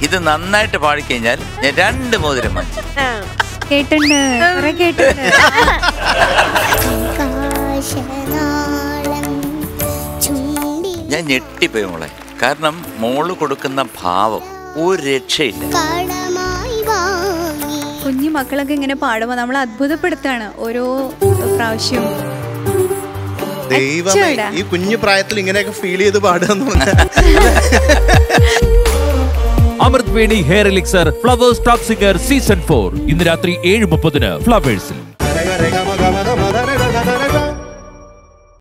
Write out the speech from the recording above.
ഇത് നന്നായിട്ട് പാടിക്കഴിഞ്ഞാൽ ഞാൻ രണ്ട് മോതിരം വാങ്ങിച്ചു ആ. കേട്ടുണ്ട് കുറെ കേട്ടുണ്ട് ആകാശനാളം ചുണ്ടിൽ ഞാൻ ഞെട്ടിപ്പോയി മോളെ കാരണം മോള് കൊടുക്കുന്ന ഭാവം ഒരു രക്ഷയില്ല കടമായി വാങ്ങി കുഞ്ഞു മക്കളൊക്കെ ഇങ്ങനെ പാടുമ്പോൾ നമ്മൾ അത്ഭുതപ്പെടുത്താണ് ഓരോ പ്രാവശ്യവും ദൈവമേ അച്ചോടാ. ഈ കുഞ്ഞു പ്രായത്തിൽ ഇങ്ങനെയൊക്കെ ഫീൽ ചെയ്ത് പാടുക എന്ന് പറഞ്ഞാൽ Amrit Veni hair elixir Flowers top singer season four ഇന്ന് രാത്രി ഏഴ് മുപ്പതിന് ഫ്ലവേഴ്സിൽ